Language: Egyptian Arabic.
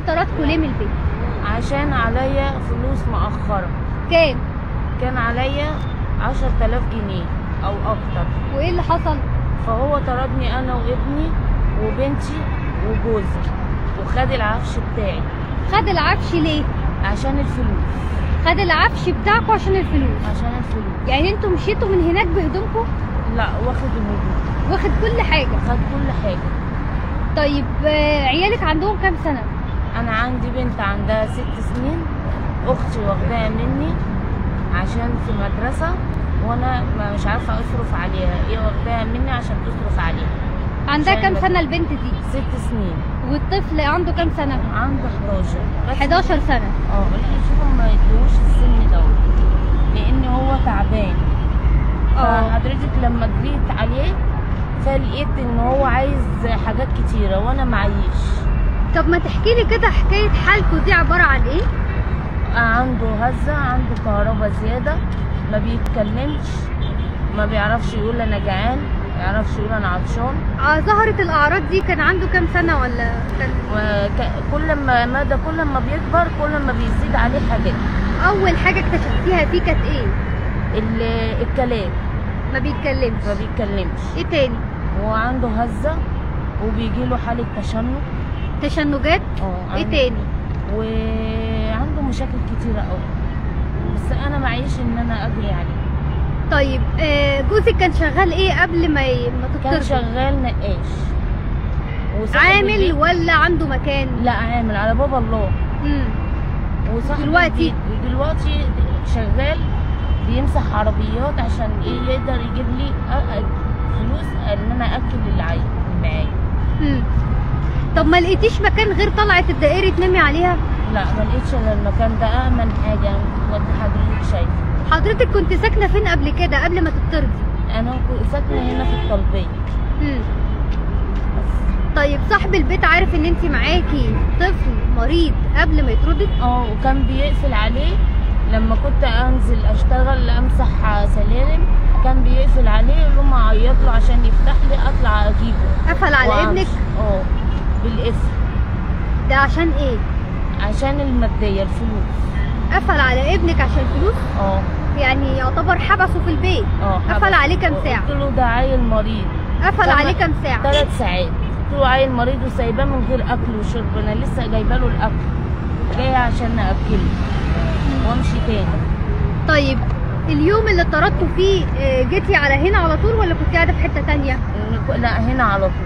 طردكوا ليه من البيت عشان عليا فلوس مؤخرة كام كان عليا عشر تلاف جنيه او اكتر وايه اللي حصل فهو طردني انا وابني وبنتي وجوزي وخد العفش بتاعي خد العفش ليه عشان الفلوس خد العفش بتاعكوا عشان الفلوس عشان الفلوس يعني انتوا مشيتوا من هناك بهدومكم لا واخد الهدوم واخد كل حاجه خد كل حاجة طيب آه، عيالك عندهم كام سنه انا عندي بنت عندها ست سنين اختي واخداها مني عشان في مدرسة وانا ما مش عارفة اصرف عليها هي واخداها مني عشان تصرف عليها عندها عشان كام بس- سنه البنت دي ست سنين والطفل عنده كام سنه عنده 11 بس 11 سنه اه شوفوا ما يدوش السن دوت لان هو تعبان اه فحضرتك لما جريت عليه فلقيت ان هو عايز حاجات كتيرة وانا معيش طب ما تحكي لي كده حكايه حالته دي عباره عن ايه عنده هزة عنده كهرباء زيادة ما بيتكلمش ما بيعرفش يقول انا جعان ما يعرفش يقول انا عطشان اه ظهرت الاعراض دي كان عنده كام سنه ولا كان وك- كل ما مدى كل ما بيكبر كل ما بيزيد عليه حاجات اول حاجه اكتشفتيها فيه كانت ايه ال- الكلام ما بيتكلمش ما بيتكلمش ايه تاني وعنده هزة وبيجي له حالة تشنج تشنجات اه ايه عن- تاني وعنده مشاكل كتيرة قوي بس انا معيش ان انا اجري عليه طيب آه جوزك كان شغال ايه قبل ما ي... ما كان تطردوا شغال نقاش وصاحب عامل البيت- ولا عنده مكان لا عامل على باب الله امم وصاحب دلوقتي؟ البيت دلوقتي شغال بيمسح عربيات عشان ايه يقدر يجيب لي أ- أ- فلوس ان انا اكل العيل معايا امم طب ما لقيتيش مكان غير طلعة الدائري تنامي عليها لا ما لقيتش الا المكان ده امن حاجه وانت حضرتك شايفه حضرتك كنت ساكنه فين قبل كده قبل ما تطردي انا كنت ساكنه هنا في الطلبيه امم بس طيب صاحب البيت عارف ان انت معاكي طفل مريض قبل ما يطردك اه وكان بيقفل عليه لما كنت انزل اشتغل امسح سلالم كان بيقفل عليه يقول لهم اعيط له عشان يفتح لي اطلع اجيبه قفل على وأمشي. ابنك اه بالقفل ده عشان ايه عشان الماديه الفلوس قفل على ابنك عشان فلوس اه يعني يعتبر حبسه في البيت اه قفل حبس. عليه كام ساعة؟ قلت له ده عيل مريض قفل طب عليه ما- كام ساعة ثلاث ساعات قلت له عيل مريض وسايباه من غير اكل وشرب انا لسه جايبه له الاكل جايه عشان اكله وامشي تاني طيب اليوم اللي طردتوا فيه آه، جيتي على هنا على طول ولا كنت قاعده في حته تانية لا هنا على طول